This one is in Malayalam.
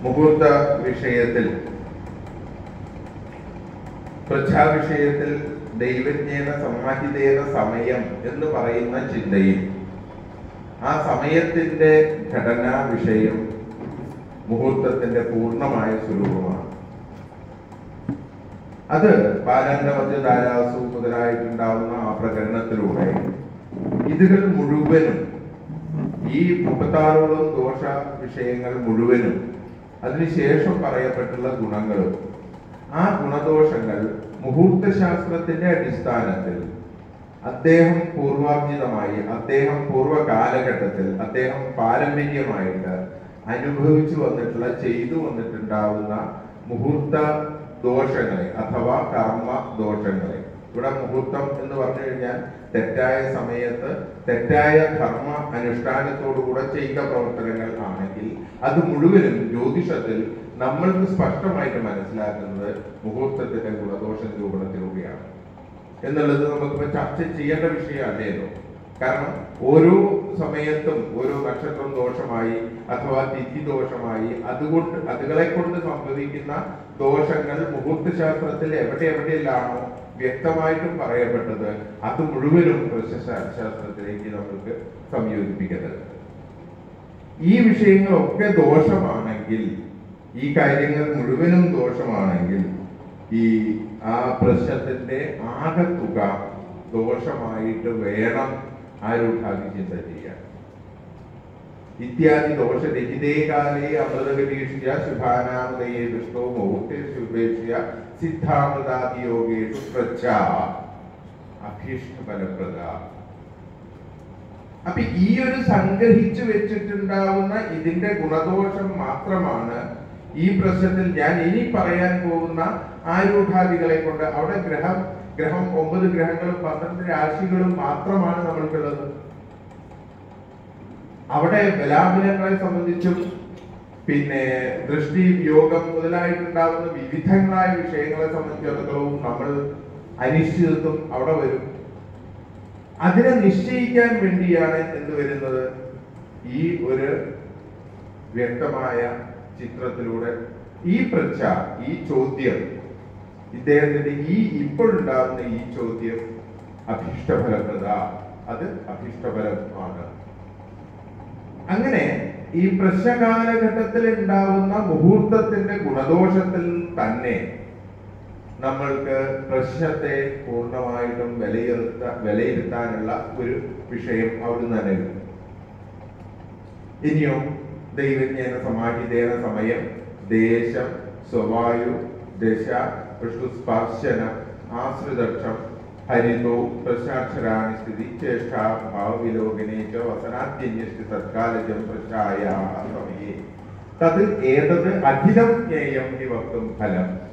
മുഹൂർത്ത വിഷയത്തിൽ പ്രജാവിഷയത്തിൽ ദൈവജ്ഞേന സമാഹിതേന സമയം എന്ന് പറയുന്ന ചിന്തയിൽ ആ സമയത്തിന്റെ ഘടനാ വിഷയം മുഹൂർത്തത്തിന്റെ പൂർണ്ണമായ സ്വരൂപമാണ് അത് ബാലാന്തമധ്യ ധാരാസു മുതലായിട്ടുണ്ടാവുന്ന ആ പ്രകരണത്തിലൂടെ ഇതുകൾ മുഴുവനും ഈ മുപ്പത്താറോളം ദോഷ വിഷയങ്ങൾ മുഴുവനും അതിനുശേഷം പറയപ്പെട്ടുള്ള ഗുണങ്ങളും ആ ഗുണദോഷങ്ങൾ മുഹൂർത്തശാസ്ത്രത്തിന്റെ അടിസ്ഥാനത്തിൽ അദ്ദേഹം പൂർവാർജിതമായി അദ്ദേഹം പൂർവ്വ കാലഘട്ടത്തിൽ അദ്ദേഹം പാരമ്പര്യമായിട്ട് അനുഭവിച്ചു വന്നിട്ടുള്ള ചെയ്തു വന്നിട്ടുണ്ടാവുന്ന മുഹൂർത്ത ദോഷങ്ങളെ അഥവാ കർമ്മ ദോഷങ്ങളെ ഇവിടെ മുഹൂർത്തം എന്ന് പറഞ്ഞു കഴിഞ്ഞാൽ തെറ്റായ സമയത്ത് തെറ്റായ കർമ്മ അനുഷ്ഠാനത്തോടുകൂടെ ചെയ്യുന്ന പ്രവർത്തനങ്ങൾ ആണെങ്കിൽ അത് മുഴുവനും ജ്യോതിഷത്തിൽ നമ്മൾക്ക് സ്പഷ്ടമായിട്ട് മനസ്സിലാക്കുന്നത് മുഹൂർത്തത്തിന്റെ ഗുണദോഷ നിരൂപണത്തിലൂടെയാണ് എന്നുള്ളത് നമുക്കിപ്പോ ചർച്ച ചെയ്യേണ്ട വിഷയമല്ലല്ലോ കാരണം ഓരോ സമയത്തും ഓരോ നക്ഷത്രം ദോഷമായി അഥവാ തിഥി ദോഷമായി അതുകൊണ്ട് അതുകളെ കൊണ്ട് സംഭവിക്കുന്ന ദോഷങ്ങൾ മുഹൂർത്തശാസ്ത്രത്തിൽ എവിടെ എവിടെയെല്ലാണോ വ്യക്തമായിട്ടും പറയപ്പെട്ടത് അത് മുഴുവനും പ്രശസ്തശാസ്ത്രത്തിലേക്ക് നമുക്ക് സംയോജിപ്പിക്കേണ്ടത് ഈ വിഷയങ്ങളൊക്കെ ദോഷമാണെങ്കിൽ ഈ കാര്യങ്ങൾ മുഴുവനും ദോഷമാണെങ്കിൽ ഈ ആ പ്രശ്നത്തിന്റെ ആകത്തുക ദോഷമായിട്ട് വേണം ആരൂഢാതി ചിന്ത ചെയ്യാൻ ഇത്യാദി ദോഷരഹിതേ കാലേ അമൃതഗതീഷ്യ ശുഭാനാമതയെ ദുഷ്ടോ മുഹൂർത്തേഷു ഉപേക്ഷ്യ സിദ്ധാമൃതാദിയോഗേഷു പ്രച്ഛ അഭീഷ്ടഫലപ്രദ അപ്പൊ ഈ ഒരു സംഗ്രഹിച്ചു വെച്ചിട്ടുണ്ടാവുന്ന ഇതിന്റെ ഗുണദോഷം മാത്രമാണ് ഈ പ്രശ്നത്തിൽ ഞാൻ ഇനി പറയാൻ പോകുന്ന ആരൂഢാദികളെ കൊണ്ട് അവിടെ ഗ്രഹം ഗ്രഹം ഒമ്പത് ഗ്രഹങ്ങളും പന്ത്രണ്ട് രാശികളും മാത്രമാണ് നമ്മൾക്കുള്ളത് അവിടെ ബലാബലങ്ങളെ സംബന്ധിച്ചും പിന്നെ ദൃഷ്ടി യോഗം മുതലായിട്ടുണ്ടാകുന്ന വിവിധങ്ങളായ വിഷയങ്ങളെ സംബന്ധിച്ചിടത്തോളവും നമ്മൾ അനിശ്ചിതത്വം അവിടെ വരും അതിനെ നിശ്ചയിക്കാൻ വേണ്ടിയാണ് എന്ത് വരുന്നത് ഈ ഒരു വ്യക്തമായ ചിത്രത്തിലൂടെ ഈ പ്രച്ഛ ഈ ചോദ്യം ഇദ്ദേഹത്തിന്റെ ഈ ഇപ്പോഴുണ്ടാകുന്ന ഈ ചോദ്യം അഭീഷ്ടഫലപ്രദ അത് അഭീഷ്ടഫലമാണ് അങ്ങനെ ഈ പ്രശ്നകാലഘട്ടത്തിൽ ഉണ്ടാവുന്ന മുഹൂർത്തത്തിന്റെ ഗുണദോഷത്തിൽ തന്നെ നമ്മൾക്ക് പ്രശ്നത്തെ പൂർണ്ണമായിട്ടും വിലയിരുത്ത വിലയിരുത്താനുള്ള ഒരു വിഷയം അവിടുന്ന് തന്നെ വരും. ഇനിയോ ദൈവജ്ഞാന സമാഹിതേന സമയം ദേശം സ്വവായു ദശ പൃഷ്ടുസ്പർശന ആശ്രിതക്ഷം ഹരിതോ പ്രശ്നാക്ഷരാണി സ്ഥിതി ചേഷ്ടാ ഭാവവിലോകനെ ച വസനാത്യന്യസ്തി തത്കാലജം പ്രശ്നായ സമയേ തത് ഏതത് അഖിലം ജ്ഞേയം ഹി വക്തും ഫലം